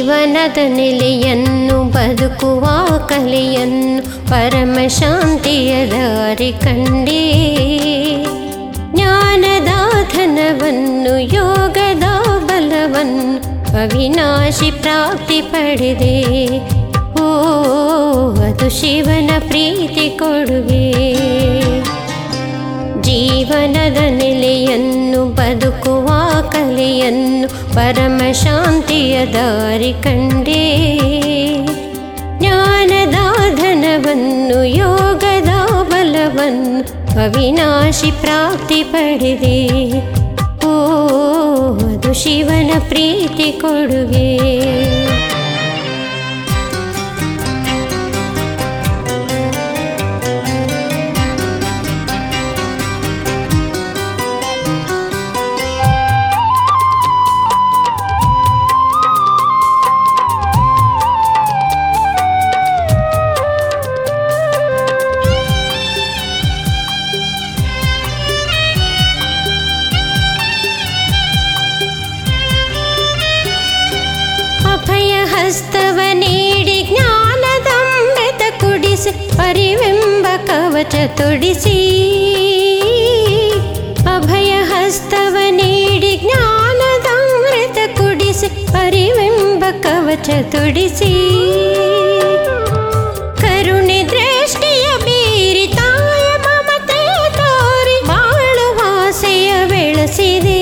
ಜೀವನದ ನೆಲೆಯನ್ನು ಬದುಕುವ ಕಲೆಯನ್ನು ಪರಮ ಶಾಂತಿಯ ದಾರಿ ಕಂಡೇ ಜ್ಞಾನದ ಧನವನ್ನು ಯೋಗದ ಬಲವನ್ನು ಅವಿನಾಶಿ ಪ್ರಾಪ್ತಿ ಪಡೆದೆ ಓ ಅದು ಶಿವನ ಪ್ರೀತಿ ಕೊಡುಗೆ ಜೀವನದ ನೆಲೆಯನ್ನು ಬದುಕುವ ಕಲೆಯನ್ನು ಪರಮ ಶಾಂತಿಯ ದಾರಿ ಕಂಡೇ ಜ್ಞಾನದ ಧನವನ್ನು ಯೋಗದ ಬಲವನ್ನು ಅವಿನಾಶಿ ಪ್ರಾಪ್ತಿ ಪಡೆದೆ ಓ ಅದು ಶಿವನ ಪ್ರೀತಿ ಕೊಡುಗೆ ಅಭಯ ಹಸ್ತವ ನೀಡಿ ಜ್ಞಾನದ ಅಮೃತ ಕುಡಿಸಿ ಅರಿವೆಂಬ ಕವಚ ತೊಡಿಸಿ ಅಭಯ ಹಸ್ತವ ನೀಡಿ ಜ್ಞಾನದ ಅಮೃತ ಕುಡಿಸಿ ಅರಿವೆಂಬ ಕವಚ ತೊಡಿಸಿ ಕರುಣೆ ದೃಷ್ಟಿಯ ಬೀರಿ ತಾಯ ಮಮತೆಯ ತೋರಿ ಬಾಳುವಾಸೆಯ ಬೆಳೆಸಿದೆ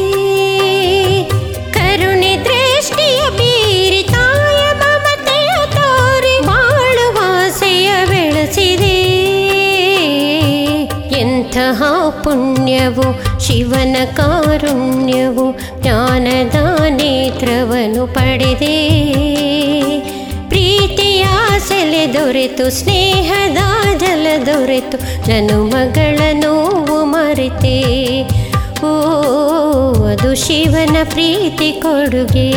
ಕರುಣೆ ದೃಷ್ಟಿಯ ಬೀರಿ ತಾಯ ಮಮತೆಯ ತೋರಿ ಬಾಳುವಾಸೆಯ ಬೆಳೆಸಿದೆ ಎಂತಹ ಪುಣ್ಯವು ಶಿವನ ಕಾರುಣ್ಯವು ಜ್ಞಾನದ ನೇತ್ರವನ್ನು ಪಡೆದೆ ಪ್ರೀತಿಯ ಸೆಲೆ ದೊರೆತು ಸ್ನೇಹದ ಜಲ ದೊರೆತು ಜನುಮಗಳ ನೋವು ಮರೆತೆ ಓ ಅದು ಶಿವನ ಪ್ರೀತಿ ಕೊಡುಗೆ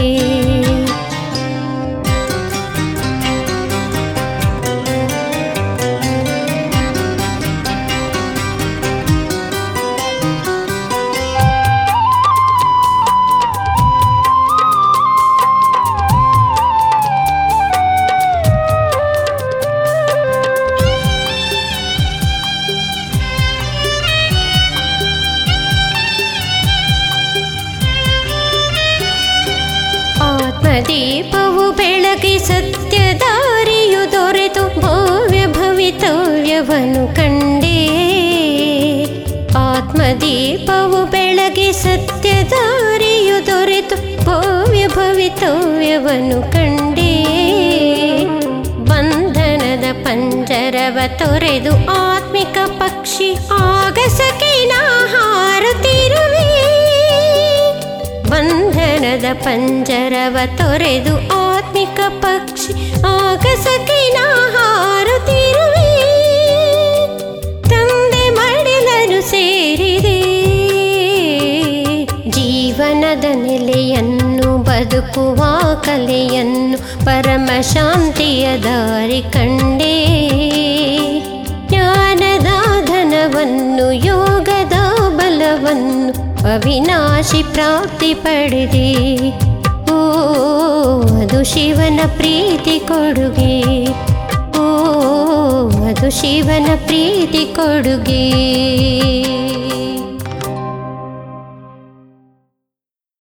ಆತ್ಮದೀಪವು ಬೆಳಗಿ ಸತ್ಯ ದಾರಿಯು ದೊರೆತು ಭವ್ಯ ಭವಿತವ್ಯವನ್ನು ಕಂಡೇ ಆತ್ಮದೀಪವು ಬೆಳಗಿ ಸತ್ಯ ದಾರಿಯು ದೊರೆತು ಭವ್ಯ ಭವಿತವ್ಯವನ್ನು ಕಂಡೇ ಬಂಧನದ ಪಂಜರವ ತೊರೆದು ಆತ್ಮಿಕ ಪಕ್ಷಿ ಆಗಸಕಿನ ಹಾರುತ್ತಿರುವೆ ಬಂಧನದ ಪಂಜರವ ತೊರೆದು ಆತ್ಮಿಕ ಪಕ್ಷಿ ಆಗಸಕಿನ ಹಾರುತ್ತಿರುವೆ ತಂದೆ ಮಡಿಲನು ಸೇರಿದೆ ಜೀವನದ ನೆಲೆಯನ್ನು ಬದುಕುವ ಕಲೆಯನ್ನು ಪರಮ ಶಾಂತಿಯ ದಾರಿ ಕಂಡೇ ಜ್ಞಾನದ ಧನವನ್ನು ಯೋಗದ ಬಲವನ್ನು ಅವಿನಾಶಿ ಪ್ರಾಪ್ತಿ ಪಡೆದೆ ಓ ಅದು ಶಿವನ ಪ್ರೀತಿ ಕೊಡುಗೆ ಓ ಅದು ಶಿವನ ಪ್ರೀತಿ ಕೊಡುಗೆ